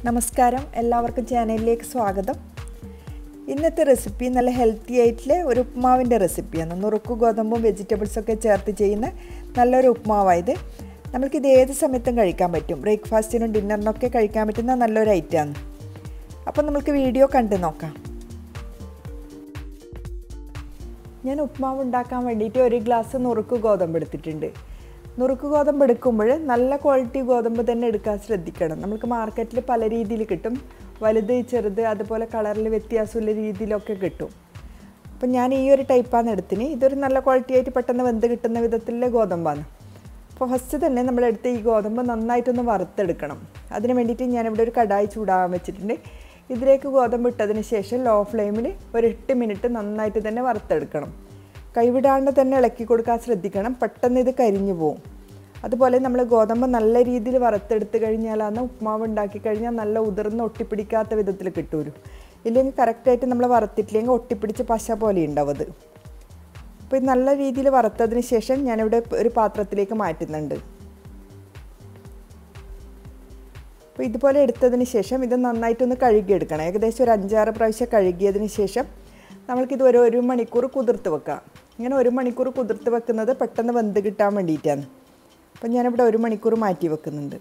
നമസ്കാരം എല്ലാവർക്കും ചാനലിലേക്ക് സ്വാഗതം ഇന്നത്തെ റെസിപ്പി നല്ല ഹെൽത്തി ആയിട്ടുള്ള ഒരു ഉപ്മാവിൻ്റെ റെസിപ്പിയാണ് നുറുക്ക് ഗോതമ്പും വെജിറ്റബിൾസൊക്കെ ചേർത്ത് ചെയ്യുന്ന നല്ലൊരു ഉപ്മാവായത് നമുക്കിത് ഏത് സമയത്തും കഴിക്കാൻ പറ്റും ബ്രേക്ക്ഫാസ്റ്റിനും ഡിന്നറിനൊക്കെ കഴിക്കാൻ പറ്റുന്ന നല്ലൊരു ഐറ്റമാണ് അപ്പം നമുക്ക് വീഡിയോ കണ്ടു നോക്കാം ഞാൻ ഉപ്മാവ് ഉണ്ടാക്കാൻ വേണ്ടിയിട്ട് ഒരു ഗ്ലാസ് നുറുക്ക് ഗോതമ്പ് എടുത്തിട്ടുണ്ട് നുറുക്ക് ഗോതമ്പ് എടുക്കുമ്പോൾ നല്ല ക്വാളിറ്റി ഗോതമ്പ് തന്നെ എടുക്കാൻ ശ്രദ്ധിക്കണം നമുക്ക് മാർക്കറ്റിൽ പല രീതിയിൽ കിട്ടും വലുത് ചെറുത് അതുപോലെ കളറിൽ വ്യത്യാസമുള്ള രീതിയിലൊക്കെ കിട്ടും അപ്പം ഞാൻ ഈ ഒരു ടൈപ്പാണ് എടുത്തിന് ഇതൊരു നല്ല ക്വാളിറ്റി ആയിട്ട് പെട്ടെന്ന് വെന്ത് കിട്ടുന്ന വിധത്തിലുള്ള ഗോതമ്പാണ് അപ്പോൾ ഫസ്റ്റ് തന്നെ നമ്മളെടുത്ത് ഈ ഗോതമ്പ് നന്നായിട്ടൊന്ന് വറുത്തെടുക്കണം അതിന് വേണ്ടിയിട്ട് ഞാനിവിടെ ഒരു കടായി ചൂടാകാൻ വെച്ചിട്ടുണ്ട് ഇതിലേക്ക് ഗോതമ്പ് ഇട്ടതിന് ശേഷം ലോ ഫ്ലെയിമിൽ ഒരു എട്ട് മിനിറ്റ് നന്നായിട്ട് തന്നെ വറുത്തെടുക്കണം കൈവിടാണ്ട് തന്നെ ഇളക്കി കൊടുക്കാൻ ശ്രദ്ധിക്കണം പെട്ടെന്ന് ഇത് കരിഞ്ഞു പോവും അതുപോലെ നമ്മൾ ഗോതമ്പ് നല്ല രീതിയിൽ വറുത്തെടുത്ത് കഴിഞ്ഞാലാണ് ഉപ്മാവ് ഉണ്ടാക്കി കഴിഞ്ഞാൽ നല്ല ഉതിർന്ന് ഒട്ടിപ്പിടിക്കാത്ത വിധത്തിൽ കിട്ടൂലു ഇല്ലെങ്കിൽ കറക്റ്റായിട്ട് നമ്മൾ വറുത്തിട്ടില്ലെങ്കിൽ ഒട്ടിപ്പിടിച്ച് പശ പോലെ ഉണ്ടാവും അത് അപ്പോൾ ഇത് നല്ല രീതിയിൽ വറുത്തതിന് ശേഷം ഞാനിവിടെ ഒരു പാത്രത്തിലേക്ക് മാറ്റുന്നുണ്ട് അപ്പോൾ ഇതുപോലെ എടുത്തതിന് ശേഷം ഇത് നന്നായിട്ടൊന്ന് കഴുകിയെടുക്കണം ഏകദേശം ഒരു അഞ്ചാറ് പ്രാവശ്യം കഴുകിയതിന് ശേഷം നമ്മൾക്കിത് ഒരു ഒരു മണിക്കൂർ കുതിർത്ത് വെക്കാം ഇങ്ങനെ ഒരു മണിക്കൂർ കുതിർത്ത് വെക്കുന്നത് പെട്ടെന്ന് വെന്ത് കിട്ടാൻ വേണ്ടിയിട്ടാണ് അപ്പം ഞാനിവിടെ ഒരു മണിക്കൂർ മാറ്റി വെക്കുന്നുണ്ട്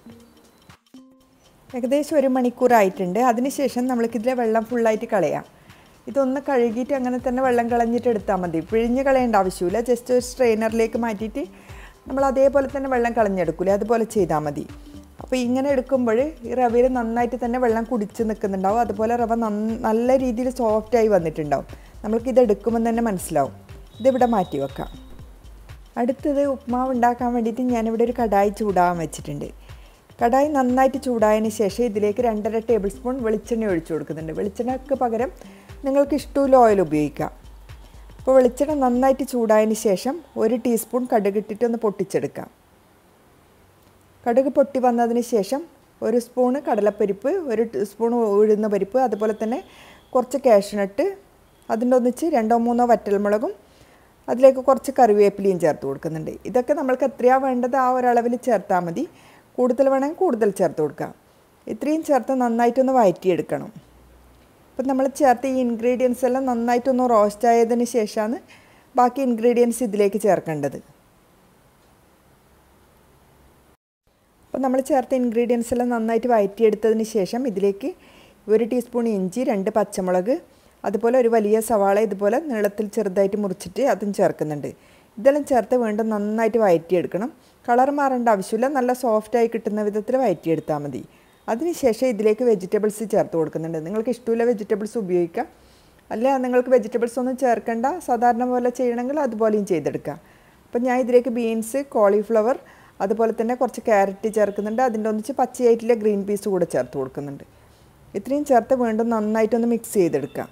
ഏകദേശം ഒരു മണിക്കൂറായിട്ടുണ്ട് അതിനുശേഷം നമ്മൾക്കിതിലെ വെള്ളം ഫുള്ളായിട്ട് കളയാം ഇതൊന്ന് കഴുകിയിട്ട് അങ്ങനെ തന്നെ വെള്ളം കളഞ്ഞിട്ട് എടുത്താൽ മതി പിഴിഞ്ഞ് കളയേണ്ട ആവശ്യമില്ല ജസ്റ്റ് ഒരു സ്ട്രെയിനറിലേക്ക് മാറ്റിയിട്ട് നമ്മൾ അതേപോലെ തന്നെ വെള്ളം കളഞ്ഞെടുക്കില്ല അതുപോലെ ചെയ്താൽ മതി അപ്പോൾ ഇങ്ങനെ എടുക്കുമ്പോൾ ഈ റവയിൽ നന്നായിട്ട് തന്നെ വെള്ളം കുടിച്ച് നിൽക്കുന്നുണ്ടാവും അതുപോലെ റവ നല്ല രീതിയിൽ സോഫ്റ്റായി വന്നിട്ടുണ്ടാവും നമ്മൾക്കിത് എടുക്കുമ്പോൾ തന്നെ മനസ്സിലാവും ഇതിവിടെ മാറ്റി വെക്കാം അടുത്തത് ഉപ്മാവ് ഉണ്ടാക്കാൻ വേണ്ടിയിട്ട് ഞാനിവിടെ ഒരു കടായി ചൂടാകാൻ വെച്ചിട്ടുണ്ട് കടായി നന്നായിട്ട് ചൂടായതിന് ശേഷം ഇതിലേക്ക് രണ്ടര ടേബിൾ സ്പൂൺ വെളിച്ചെണ്ണ ഒഴിച്ചു കൊടുക്കുന്നുണ്ട് വെളിച്ചെണ്ണയ്ക്ക് പകരം നിങ്ങൾക്ക് ഇഷ്ടമുള്ള ഓയിൽ ഉപയോഗിക്കാം അപ്പോൾ വെളിച്ചെണ്ണ നന്നായിട്ട് ചൂടായതിന് ശേഷം ഒരു ടീസ്പൂൺ കടുകിട്ടിട്ട് ഒന്ന് പൊട്ടിച്ചെടുക്കാം കടുക് പൊട്ടി വന്നതിന് ശേഷം ഒരു സ്പൂണ് കടലപ്പരിപ്പ് ഒരു സ്പൂൺ ഉഴുന്ന പരിപ്പ് അതുപോലെ തന്നെ കുറച്ച് കാഷ്നട്ട് അതിൻ്റെ ഒന്നിച്ച് രണ്ടോ മൂന്നോ വറ്റൽമുളകും അതിലേക്ക് കുറച്ച് കറിവേപ്പിലയും ചേർത്ത് കൊടുക്കുന്നുണ്ട് ഇതൊക്കെ നമ്മൾക്ക് എത്രയാണ് വേണ്ടത് ആ ഒരളവിൽ ചേർത്താൽ മതി കൂടുതൽ വേണമെങ്കിൽ കൂടുതൽ ചേർത്ത് കൊടുക്കാം ഇത്രയും ചേർത്ത് നന്നായിട്ടൊന്ന് വഴറ്റിയെടുക്കണം അപ്പം നമ്മൾ ചേർത്ത ഈ ഇൻഗ്രീഡിയൻസ് എല്ലാം നന്നായിട്ടൊന്ന് റോസ്റ്റ് ആയതിന് ശേഷമാണ് ബാക്കി ഇൻഗ്രീഡിയൻസ് ഇതിലേക്ക് ചേർക്കേണ്ടത് അപ്പോൾ നമ്മൾ ചേർത്ത ഇൻഗ്രീഡിയൻസ് എല്ലാം നന്നായിട്ട് വഴറ്റിയെടുത്തതിന് ശേഷം ഇതിലേക്ക് ഒരു ടീസ്പൂൺ ഇഞ്ചി രണ്ട് പച്ചമുളക് അതുപോലെ ഒരു വലിയ സവാള ഇതുപോലെ നീളത്തിൽ ചെറുതായിട്ട് മുറിച്ചിട്ട് അതും ചേർക്കുന്നുണ്ട് ഇതെല്ലാം ചേർത്ത് വീണ്ടും നന്നായിട്ട് വഴറ്റിയെടുക്കണം കളർ മാറേണ്ട ആവശ്യമില്ല നല്ല സോഫ്റ്റായി കിട്ടുന്ന വിധത്തിൽ വഴറ്റിയെടുത്താൽ മതി അതിനുശേഷം ഇതിലേക്ക് വെജിറ്റബിൾസ് ചേർത്ത് കൊടുക്കുന്നുണ്ട് നിങ്ങൾക്ക് ഇഷ്ടമുള്ള വെജിറ്റബിൾസ് ഉപയോഗിക്കാം അല്ല നിങ്ങൾക്ക് വെജിറ്റബിൾസ് ഒന്നും ചേർക്കേണ്ട സാധാരണ പോലെ ചെയ്യണമെങ്കിൽ അതുപോലെയും ചെയ്തെടുക്കാം അപ്പം ഞാൻ ഇതിലേക്ക് ബീൻസ് കോളിഫ്ലവർ അതുപോലെ തന്നെ കുറച്ച് ക്യാരറ്റ് ചേർക്കുന്നുണ്ട് അതിൻ്റെ ഒന്നിച്ച് പച്ചയായിട്ടുള്ള ഗ്രീൻ പീസ് കൂടെ ചേർത്ത് കൊടുക്കുന്നുണ്ട് ഇത്രയും ചേർത്ത് വീണ്ടും നന്നായിട്ടൊന്ന് മിക്സ് ചെയ്തെടുക്കാം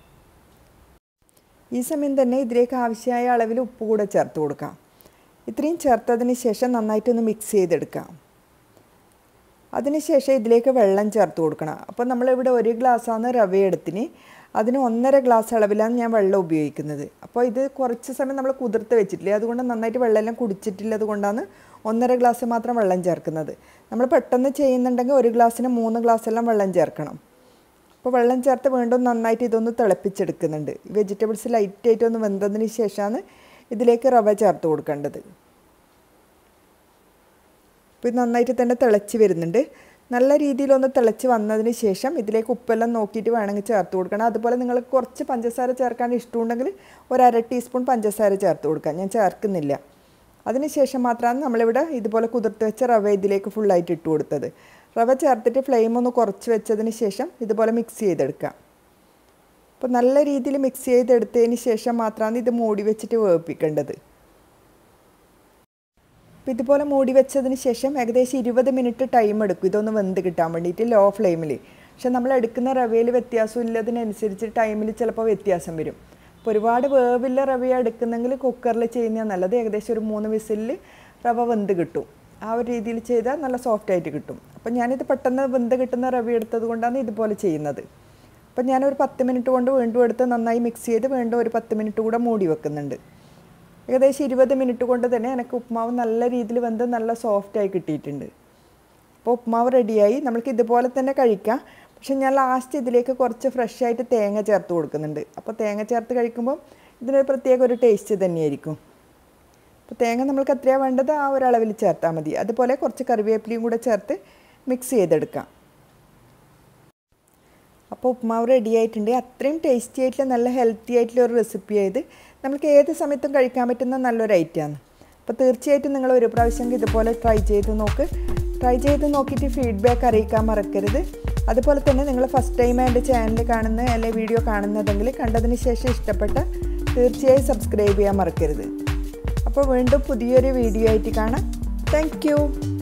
ഈ സമയം തന്നെ ഇതിലേക്ക് ആവശ്യമായ അളവിൽ ഉപ്പ് കൂടെ ചേർത്ത് കൊടുക്കാം ഇത്രയും ചേർത്തതിന് ശേഷം നന്നായിട്ടൊന്ന് മിക്സ് ചെയ്തെടുക്കാം അതിനുശേഷം ഇതിലേക്ക് വെള്ളം ചേർത്ത് കൊടുക്കണം അപ്പോൾ നമ്മളിവിടെ ഒരു ഗ്ലാസ്സാണ് റവ എടുത്തിന് അതിന് ഒന്നര ഗ്ലാസ് അളവിലാണ് ഞാൻ വെള്ളം ഉപയോഗിക്കുന്നത് അപ്പോൾ ഇത് കുറച്ച് സമയം നമ്മൾ കുതിർത്ത് വെച്ചിട്ടില്ലേ അതുകൊണ്ട് നന്നായിട്ട് വെള്ളമെല്ലാം കുടിച്ചിട്ടില്ലത് കൊണ്ടാണ് ഒന്നര ഗ്ലാസ് മാത്രം വെള്ളം ചേർക്കുന്നത് നമ്മൾ പെട്ടെന്ന് ചെയ്യുന്നുണ്ടെങ്കിൽ ഒരു ഗ്ലാസ്സിന് മൂന്ന് ഗ്ലാസ് എല്ലാം വെള്ളം ചേർക്കണം അപ്പോൾ വെള്ളം ചേർത്ത് വീണ്ടും നന്നായിട്ട് ഇതൊന്ന് തിളപ്പിച്ചെടുക്കുന്നുണ്ട് വെജിറ്റബിൾസ് ലൈറ്റായിട്ട് ഒന്ന് വെന്തതിന് ശേഷമാണ് ഇതിലേക്ക് റവ ചേർത്ത് കൊടുക്കേണ്ടത് ഇപ്പോൾ ഇത് നന്നായിട്ട് തന്നെ തിളച്ച് വരുന്നുണ്ട് നല്ല രീതിയിലൊന്ന് തിളച്ച് വന്നതിന് ശേഷം ഇതിലേക്ക് ഉപ്പെല്ലാം നോക്കിയിട്ട് വേണമെങ്കിൽ ചേർത്ത് കൊടുക്കണം അതുപോലെ നിങ്ങൾക്ക് കുറച്ച് പഞ്ചസാര ചേർക്കാൻ ഇഷ്ടമുണ്ടെങ്കിൽ ഒരു അര ടീസ്പൂൺ പഞ്ചസാര ചേർത്ത് കൊടുക്കാം ഞാൻ ചേർക്കുന്നില്ല അതിനുശേഷം മാത്രമാണ് നമ്മളിവിടെ ഇതുപോലെ കുതിർത്ത് വെച്ച റവ ഇതിലേക്ക് ഫുള്ളായിട്ട് ഇട്ട് കൊടുത്തത് റവ ചേർത്തിട്ട് ഫ്ലെയിം ഒന്ന് കുറച്ച് വെച്ചതിന് ശേഷം ഇതുപോലെ മിക്സ് ചെയ്തെടുക്കാം അപ്പോൾ നല്ല രീതിയിൽ മിക്സ് ചെയ്തെടുത്തതിന് ശേഷം മാത്രമാണ് ഇത് മൂടി വെച്ചിട്ട് വേവിപ്പിക്കേണ്ടത് അപ്പോൾ ഇതുപോലെ മൂടി വെച്ചതിന് ശേഷം ഏകദേശം ഇരുപത് മിനിറ്റ് ടൈം എടുക്കും ഇതൊന്ന് വെന്ത് കിട്ടാൻ വേണ്ടിയിട്ട് ലോ ഫ്ലെയിമിൽ പക്ഷെ നമ്മൾ എടുക്കുന്ന റവയിൽ വ്യത്യാസം ഇല്ലതിനനുസരിച്ച് ടൈമിൽ ചിലപ്പോൾ വ്യത്യാസം വരും അപ്പോൾ ഒരുപാട് വേവില്ല റവ എടുക്കുന്നെങ്കിൽ കുക്കറിൽ ചെയ്യുന്നതാണ് നല്ലത് ഏകദേശം ഒരു മൂന്ന് വിസിലിൽ റവ വെന്ത് കിട്ടും ആ ഒരു രീതിയിൽ ചെയ്താൽ നല്ല സോഫ്റ്റ് ആയിട്ട് കിട്ടും അപ്പോൾ ഞാനിത് പെട്ടെന്ന് വെന്ത് കിട്ടുന്ന റവ എടുത്തത് കൊണ്ടാണ് ഇതുപോലെ ചെയ്യുന്നത് അപ്പോൾ ഞാനൊരു പത്ത് മിനിറ്റ് കൊണ്ട് വീണ്ടും എടുത്ത് നന്നായി മിക്സ് ചെയ്ത് വീണ്ടും ഒരു പത്ത് മിനിറ്റ് കൂടെ മൂടി വെക്കുന്നുണ്ട് ഏകദേശം ഇരുപത് മിനിറ്റ് കൊണ്ട് തന്നെ എനിക്ക് ഉപ്മാവ് നല്ല രീതിയിൽ വെന്ത് നല്ല സോഫ്റ്റായി കിട്ടിയിട്ടുണ്ട് അപ്പോൾ അപ്പോൾ ഉപ്മാവ് റെഡിയായി നമ്മൾക്ക് ഇതുപോലെ തന്നെ കഴിക്കാം പക്ഷെ ഞാൻ ലാസ്റ്റ് ഇതിലേക്ക് കുറച്ച് ഫ്രഷ് ആയിട്ട് തേങ്ങ ചേർത്ത് കൊടുക്കുന്നുണ്ട് അപ്പോൾ തേങ്ങ ചേർത്ത് കഴിക്കുമ്പോൾ ഇതിനൊരു പ്രത്യേക ഒരു ടേസ്റ്റ് തന്നെയായിരിക്കും അപ്പോൾ തേങ്ങ നമ്മൾക്ക് എത്രയാണ് വേണ്ടത് ആ ഒരു അളവിൽ ചേർത്താൽ മതി അതുപോലെ കുറച്ച് കറിവേപ്പിലയും കൂടെ ചേർത്ത് മിക്സ് ചെയ്തെടുക്കാം അപ്പോൾ ഉപ്മാവ് റെഡി ആയിട്ടുണ്ട് അത്രയും ടേസ്റ്റി ആയിട്ടുള്ള നല്ല ഹെൽത്തി ആയിട്ടുള്ള ഒരു റെസിപ്പി ആയത് നമുക്ക് ഏത് സമയത്തും കഴിക്കാൻ പറ്റുന്ന നല്ലൊരു ഐറ്റമാണ് അപ്പോൾ തീർച്ചയായിട്ടും നിങ്ങൾ ഒരു പ്രാവശ്യം ഇതുപോലെ ട്രൈ ചെയ്ത് നോക്ക് ട്രൈ ചെയ്ത് നോക്കിയിട്ട് ഫീഡ്ബാക്ക് അറിയിക്കാൻ മറക്കരുത് അതുപോലെ തന്നെ നിങ്ങൾ ഫസ്റ്റ് ടൈം എൻ്റെ ചാനൽ കാണുന്ന അല്ലെങ്കിൽ വീഡിയോ കാണുന്നതെങ്കിൽ കണ്ടതിന് ശേഷം ഇഷ്ടപ്പെട്ട തീർച്ചയായും സബ്സ്ക്രൈബ് ചെയ്യാൻ മറക്കരുത് അപ്പോൾ വീണ്ടും പുതിയൊരു വീഡിയോ ആയിട്ട് കാണാം താങ്ക്